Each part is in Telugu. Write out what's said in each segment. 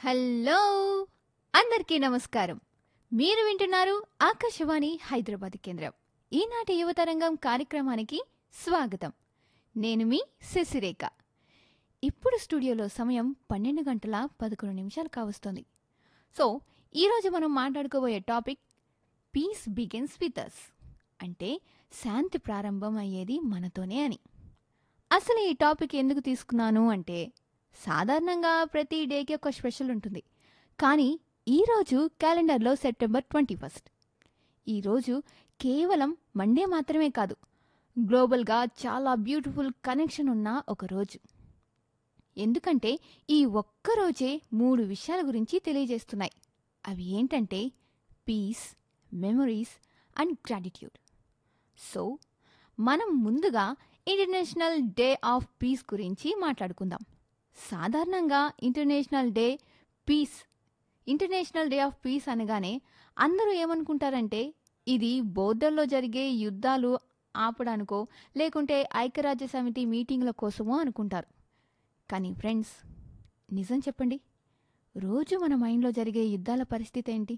హలో అందరికీ నమస్కారం మీరు వింటున్నారు ఆకాశవాణి హైదరాబాద్ కేంద్రం ఈనాటి యువతరంగం కార్యక్రమానికి స్వాగతం నేను మీ శశిరేఖ ఇప్పుడు స్టూడియోలో సమయం పన్నెండు గంటల పదకొండు నిమిషాలు కావస్తుంది సో ఈరోజు మనం మాట్లాడుకోబోయే topic peace begins with us అంటే శాంతి ప్రారంభం అయ్యేది మనతోనే అని అసలు ఈ టాపిక్ ఎందుకు తీసుకున్నాను అంటే సాధారణంగా ప్రతి డేకి ఒక స్పెషల్ ఉంటుంది కానీ ఈరోజు క్యాలెండర్లో సెప్టెంబర్ ట్వంటీ ఫస్ట్ ఈరోజు కేవలం మండే మాత్రమే కాదు గ్లోబల్గా చాలా బ్యూటిఫుల్ కనెక్షన్ ఉన్న ఒక రోజు ఎందుకంటే ఈ ఒక్క రోజే మూడు విషయాల గురించి తెలియజేస్తున్నాయి అవి ఏంటంటే peace memories and gratitude so మనం ముందుగా ఇంటర్నేషనల్ డే ఆఫ్ పీస్ గురించి మాట్లాడుకుందాం సాధారణంగా international day peace international day of peace అనగానే అందరూ ఏమనుకుంటారంటే ఇది బోర్డర్లో జరిగే యుద్ధాలు ఆపడానికో లేకుంటే ఐక్యరాజ్య సమితి మీటింగ్ల కోసమో అనుకుంటారు కానీ ఫ్రెండ్స్ నిజం చెప్పండి రోజు మన మైండ్లో జరిగే యుద్ధాల పరిస్థితి ఏంటి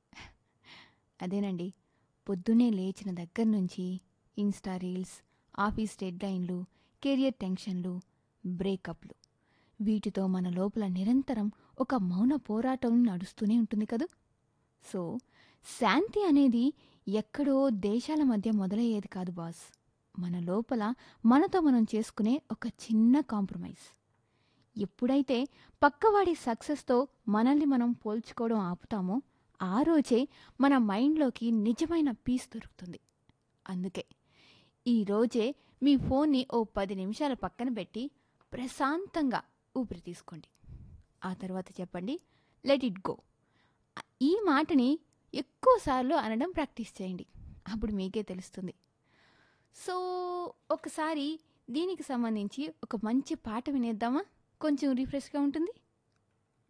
అదేనండి పొద్దున్నే లేచిన దగ్గర నుంచి ఇన్స్టా రీల్స్ ఆఫీస్ డెడ్లైన్లు కెరియర్ టెన్షన్లు బ్రేకప్లు వీటితో మన లోపల నిరంతరం ఒక మౌన పోరాటం నడుస్తూనే ఉంటుంది కదూ సో శాంతి అనేది ఎక్కడో దేశాల మధ్య మొదలయ్యేది కాదు బాస్ మన లోపల మనతో మనం చేసుకునే ఒక చిన్న కాంప్రమైజ్ ఎప్పుడైతే పక్కవాడి సక్సెస్తో మనల్ని మనం పోల్చుకోవడం ఆపుతామో ఆ రోజే మన మైండ్లోకి నిజమైన పీస్ దొరుకుతుంది అందుకే ఈ రోజే మీ ఫోన్ని ఓ పది నిమిషాల పక్కన పెట్టి ప్రశాంతంగా ఊపిరి తీసుకోండి ఆ తర్వాత చెప్పండి లెట్ ఇట్ గో ఈ మాటని ఎక్కువసార్లు అనడం ప్రాక్టీస్ చేయండి అప్పుడు మీకే తెలుస్తుంది సో ఒకసారి దీనికి సంబంధించి ఒక మంచి పాట వినేద్దామా కొంచెం రిఫ్రెష్గా ఉంటుంది